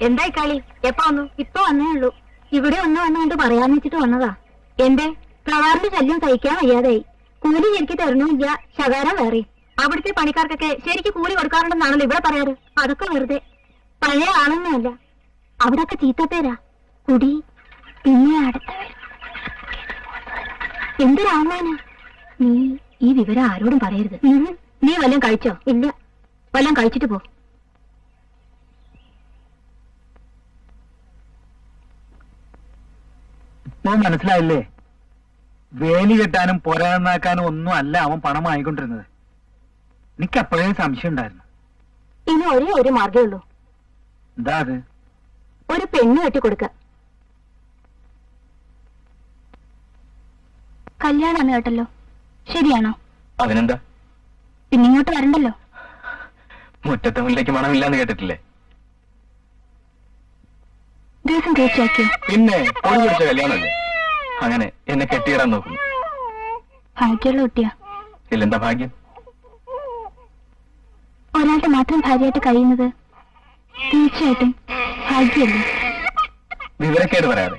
എന്തായി കളി എപ്പോ വന്നു ഇപ്പൊ വന്നേ ഉള്ളൂ ഇവിടെ ഒന്ന് വന്നുകൊണ്ട് പറയാന്ന് വെച്ചിട്ട് വന്നതാ എന്റെ പ്രവാറിന്റെ ശല്യം സഹിക്കാൻ വയ്യാതായി കൂലി ശരിക്ക് തരണമില്ല ശകാരം വേറെ അവിടുത്തെ പണിക്കാർക്കൊക്കെ ശരിക്ക് കൂലി കൊടുക്കാറുണ്ടെന്നാണല്ലോ ഇവിടെ പറയാറ് അതൊക്കെ വെറുതെ പഴയ ആളൊന്നുമല്ല അവിടൊക്കെ ചീത്തപ്പേരാ കുടി പിന്നെ അടുത്തവർ എന്തൊരാളാണ് നീ ഈ വിവരം ആരോടും പറയരുത് നീ വല്ലതും കഴിച്ചോ ഇല്ല വല്ലതും കഴിച്ചിട്ട് പോ ഇപ്പൊ മനസ്സിലായില്ലേ വേലി കെട്ടാനും പുര നന്നാക്കാനും ഒന്നും അല്ല അവൻ പണം വാങ്ങിക്കൊണ്ടിരുന്നത് എനിക്ക് അപ്പോഴേ സംശയം ഉണ്ടായിരുന്നു ഇനി ഒരേ ഒരു മാർഗേ ഉള്ളൂ എന്താ അത് ഒരു പെണ്ണ് കെട്ടിക്കൊടുക്ക കല്യാണാണ് കേട്ടല്ലോ ശരിയാണോ അതിനെന്താ പിന്നെ ഇങ്ങോട്ട് വരണ്ടല്ലോ മുറ്റത്തെ മുല്ലേക്ക് മണമില്ലാന്ന് കേട്ടിട്ടില്ലേ ദിവസം തീർച്ചയാക്കിയോ പിന്നെ പൊടി പിടിച്ച കല്യാണമല്ലേ അങ്ങനെ എന്നെ കെട്ടിയിടാൻ നോക്കുന്നു ഭാഗ്യമുള്ള കുട്ടിയാ ഇല്ലെന്താ ഭാഗ്യം ഒരാളുടെ മാത്രം ഭാര്യയായിട്ട് കഴിയുന്നത് തീർച്ചയായിട്ടും ഭാഗ്യമല്ലേ വിവരക്കേട് പറയാതെ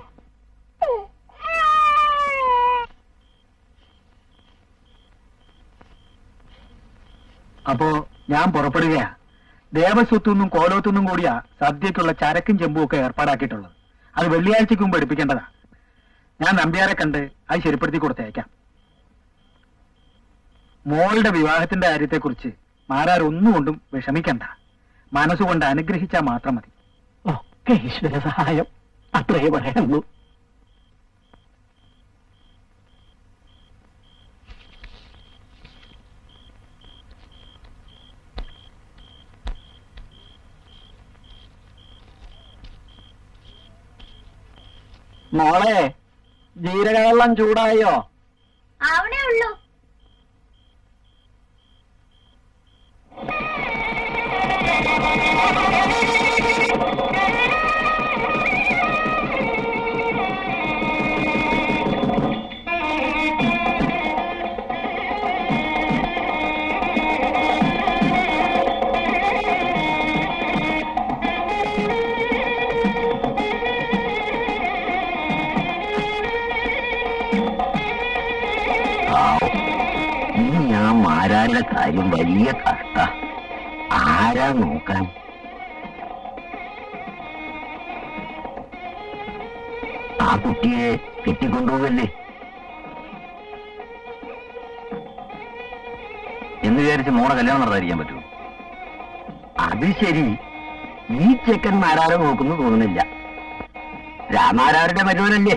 അപ്പോ ഞാൻ പുറപ്പെടുകയാ ദേവസ്വത്തുനിന്നും കോലോത്തുനിന്നും കൂടിയാ സദ്യക്കുള്ള ചരക്കും ചെമ്പും ഒക്കെ ഏർപ്പാടാക്കിയിട്ടുള്ളത് അത് വെള്ളിയാഴ്ചക്ക് മുമ്പ് എടുപ്പിക്കേണ്ടതാ ഞാൻ നമ്പ്യാരെ കണ്ട് അത് ശരിപ്പെടുത്തി കൊടുത്തേക്കാം മോളുടെ വിവാഹത്തിന്റെ കാര്യത്തെക്കുറിച്ച് മാരാർ ഒന്നുകൊണ്ടും വിഷമിക്കണ്ട മനസ്സുകൊണ്ട് അനുഗ്രഹിച്ചാൽ മാത്രം മതി ഒക്കെ ഈശ്വര സഹായം അത്രേ പറയാനുള്ളൂ മോളെ ജീരകവെള്ളം ചൂടായോ അവിടെ ഉള്ളൂ ഇനി ഞാൻ മാരാരുടെ കാര്യം വലിയ കഷ്ട ആരാ നോക്കാൻ ആ കുട്ടിയെ കെട്ടിക്കൊണ്ടുപോകല്ലേ എന്ന് വിചാരിച്ച് മോളെ കല്യാണം നടത്താതിരിക്കാൻ പറ്റുമോ അത് ശരി ഈ ചെക്കൻ മാരാരെ നോക്കുന്നു തോന്നുന്നില്ല രാമാരാരുടെ മരുവനല്ലേ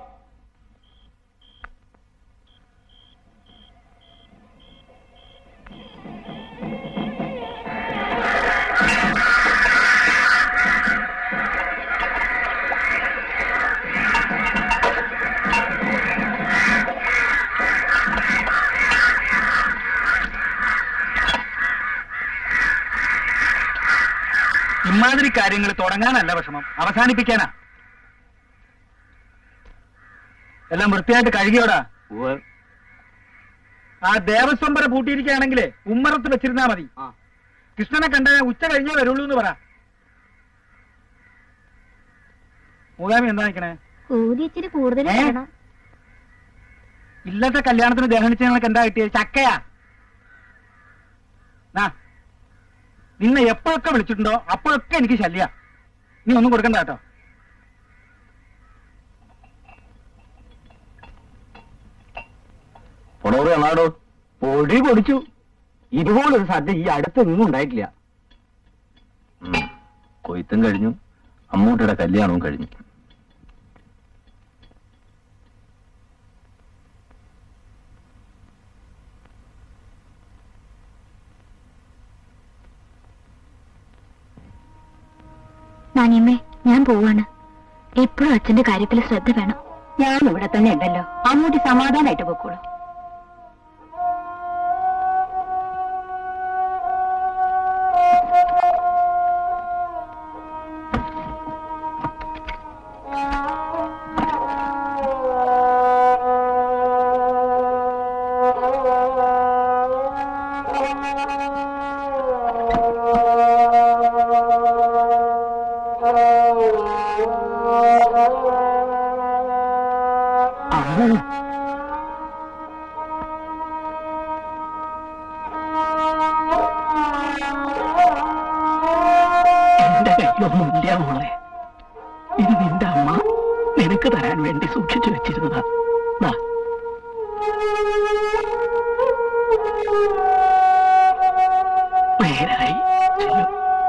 ഇമാതിരി കാര്യങ്ങൾ തുടങ്ങാനല്ല വിഷമം അവസാനിപ്പിക്കാനാ എല്ലാം വൃത്തിയായിട്ട് കഴുകിയോടാ ആ ദേവസ്വം വരെ പൂട്ടിയിരിക്കുകയാണെങ്കിലേ ഉമ്മറത്ത് വെച്ചിരുന്നാ മതി കൃഷ്ണനെ കണ്ട ഉച്ച കഴിഞ്ഞേ വരുള്ളൂ എന്ന് പറ മൂകാമി എന്താ നിക്കണേ കൂലി ഇച്ചിരി കൂടുതൽ ഏ? വേണം ഇല്ലത്തെ കല്യാണത്തിന് ദഹനിച്ച് ഞങ്ങൾക്ക് എന്താ കിട്ടിയത് ചക്കയാ നാ നിന്നെ എപ്പോഴൊക്കെ വിളിച്ചിട്ടുണ്ടോ അപ്പോഴൊക്കെ എനിക്ക് ശല്യ നീ ഒന്നും കൊടുക്കണ്ട കേട്ടോ പൊടോറ് കാണാടോ പൊടി പൊടിച്ചു ഇതുപോലൊരു സദ്യ ഈ അടുത്തൊന്നും ഉണ്ടായിട്ടില്ല കൊയ്ത്തും കഴിഞ്ഞു അമ്മൂട്ടിയുടെ കല്യാണവും കഴിഞ്ഞു നാനിയമ്മേ ഞാൻ പോവാണ് എപ്പോഴും അച്ഛന്റെ കാര്യത്തിൽ ശ്രദ്ധ വേണം ഞാൻ ഇവിടെ തന്നെ ഉണ്ടല്ലോ അമ്മൂട്ടി സമാധാനായിട്ട് പൊക്കോളൂ Oh ഇല്ല മോളെ ഇത് നിന്റെ അമ്മ നിനക്ക് തരാൻ വേണ്ടി സൂക്ഷിച്ചു വെച്ചിരുന്നതാ ദാ. നേരായി ചെല്ലു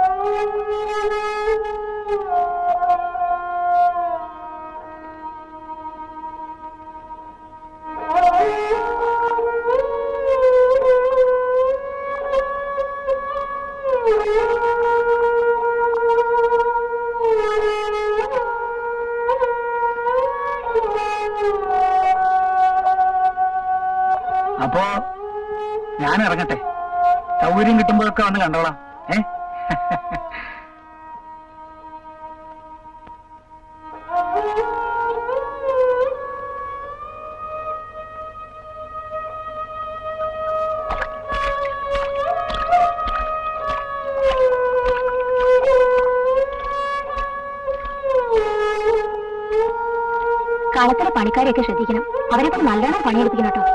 അപ്പോ ഞാൻ ഇറങ്ങട്ടെ സൗകര്യം കിട്ടുമ്പോഴൊക്കെ വന്ന് കണ്ടോളാം ഏ കളത്തിലെ പണിക്കാരെയൊക്കെ ശ്രദ്ധിക്കണം അവരെ കൊണ്ട് നല്ലോണം പണിയെടുപ്പിക്കണം കേട്ടോ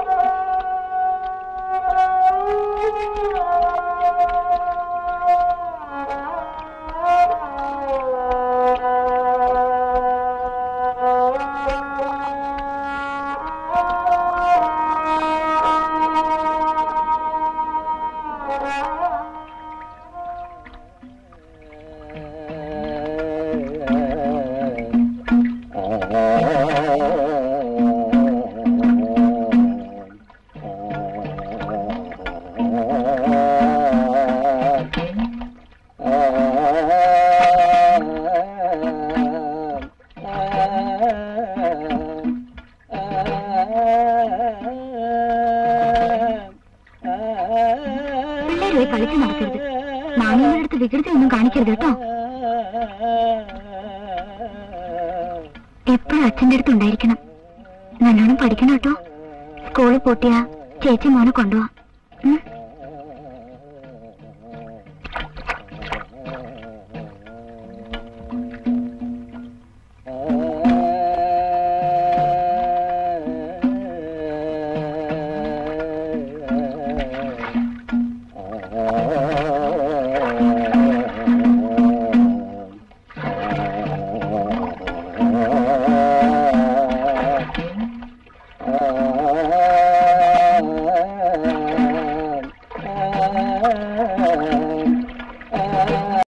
പിള്ളേര് പോയി കളിച്ച് നടക്കരുത് മാമിയുടെ അടുത്ത് വികൃതി ഒന്നും കാണിക്കരുത് കേട്ടോ എപ്പോഴും അച്ഛന്റെ അടുത്ത് ഉണ്ടായിരിക്കണം നല്ലോണം പഠിക്കണം കേട്ടോ സ്കൂളിൽ പൂട്ടിയാ ചേച്ചി മോനെ കൊണ്ടുപോവാ ഉം? Ah